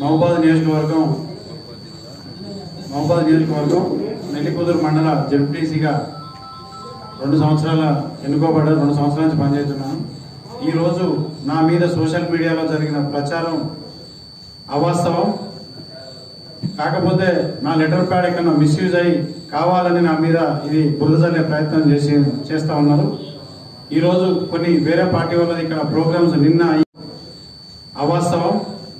మహబాద్ నియోజకవర్గం మహబాద్ నియోజకవర్గం నెల్లికుదురు మండల జడ్పీసీగా రెండు సంవత్సరాల ఎన్నుకోబడ్డ రెండు సంవత్సరాల నుంచి పనిచేస్తున్నాను ఈరోజు నా మీద సోషల్ మీడియాలో జరిగిన ప్రచారం అవాస్తవం కాకపోతే నా లెటర్ ప్యాడ్ ఎక్కడ మిస్యూజ్ అయ్యి కావాలని నా మీద ఇది బురద చల్లే ప్రయత్నం చేసి చేస్తా ఉన్నారు ఈరోజు కొన్ని వేరే పార్టీ వాళ్ళది ఇక్కడ ప్రోగ్రామ్స్ నిన్న అయ్యి అవాస్తవం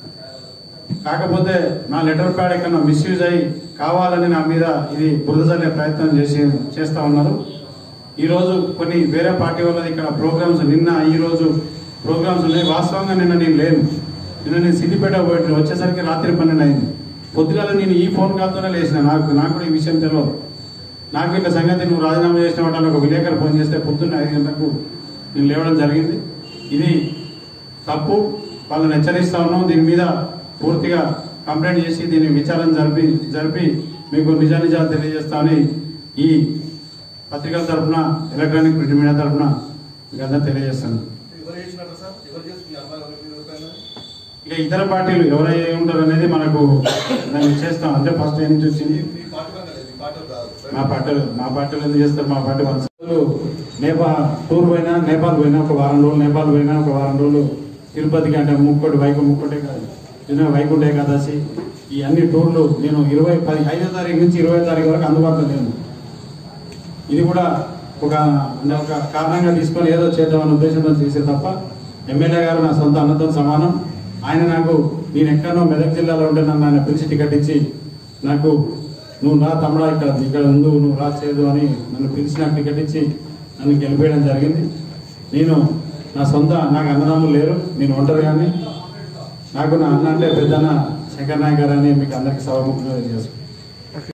కాకపోతే నా లెటర్ ప్యాడ్ ఎక్కడ మిస్యూజ్ అయ్యి కావాలని నా మీద ఇది బురద చల్లే ప్రయత్నం చేసి చేస్తా ఉన్నారు ఈరోజు కొన్ని వేరే పార్టీ వాళ్ళది ఇక్కడ ప్రోగ్రామ్స్ నిన్న ఈ రోజు ప్రోగ్రామ్స్ ఉన్నాయి వాస్తవంగా నిన్న నేను లేను నిన్న నేను సిద్దిపేట పోయి వచ్చేసరికి రాత్రి పన్నెండు అయింది పొద్దుగాల నేను ఈ ఫోన్ కాల్తోనే లేచిన నాకు నాకు కూడా ఈ విషయం తెలియదు నాకు ఇట్లా సంగతి నువ్వు రాజీనామా చేసిన వాటి ఒక విలేకరు ఫోన్ చేస్తే పొద్దున్న ఐదు గంటలకు నేను లేవడం జరిగింది ఇది తప్పు వాళ్ళని హెచ్చరిస్తా ఉన్నాం దీని మీద పూర్తిగా కంప్లైంట్ చేసి దీన్ని విచారణ జరిపి జరిపి మీకు నిజ నిజాలు తెలియజేస్తామని ఈ పత్రికల తరఫున ఎలక్ట్రానిక్ ప్రింట్ మీడియా తరఫున మీకు అందరూ తెలియజేస్తాను ఎవరు చేసినారు సార్ ఎవరు చేసుకున్నారు అమ్మాయి ఎవరికి ఎవరికైనా? ఇక ఇతర పార్టీలు ఎవరై ఉంటారు అనేది మనకు దాన్ని చేస్తాం అంటే ఫస్ట్ ఏ నుంచి వచ్చింది మీ పార్టీ వాళ్ళు కదా, మీ పార్టీ వాళ్ళు కాదు. మా పార్టీలు మా పార్టీలు ఎందుకు చేస్తారు మా పార్టీ వాళ్ళు నేపాల్ టూర్ పోయినా నేపాల్ పోయినా ఒక వారం రోజులు నేపాల్ పోయినా ఒక వారం రోజులు తిరుపతికి అంటే ముక్కోటి వైకు ముక్కోటే కాదు నిన్న వైకుంఠ ఏకాదశి ఈ అన్ని టూర్లు నేను ఇరవై పది ఐదో తారీఖు నుంచి ఇరవై తారీఖు వరకు అందుబాటులో లేను ఇది కూడా ఒక అంటే ఒక కారణంగా తీసుకొని ఏదో చేద్దామనే ఉద్దేశంతో చేసే తప్ప ఎమ్మెల్యే గారు నా సొంత అన్నతో సమానం ఆయన నాకు నేను ఎక్కడో మెదక్ జిల్లాలో ఉంటే నన్ను ఆయన పిలిచి టికెట్ ఇచ్చి నాకు నువ్వు నా తమ్ముడా ఇక్కడ ఇక్కడ ఉండు నువ్వు రా చేయదు అని నన్ను పిలిచి నాకు టికెట్ ఇచ్చి నన్ను గెలిపేయడం జరిగింది నేను నా సొంత నాకు అన్నదమ్ములు లేరు నేను ఒంటరి కానీ నాకు నా అన్న అంటే పెద్దన్న శంకర్ నాయక్ గారు అని మీకు అందరికీ సభముఖంగా తెలియజేస్తాను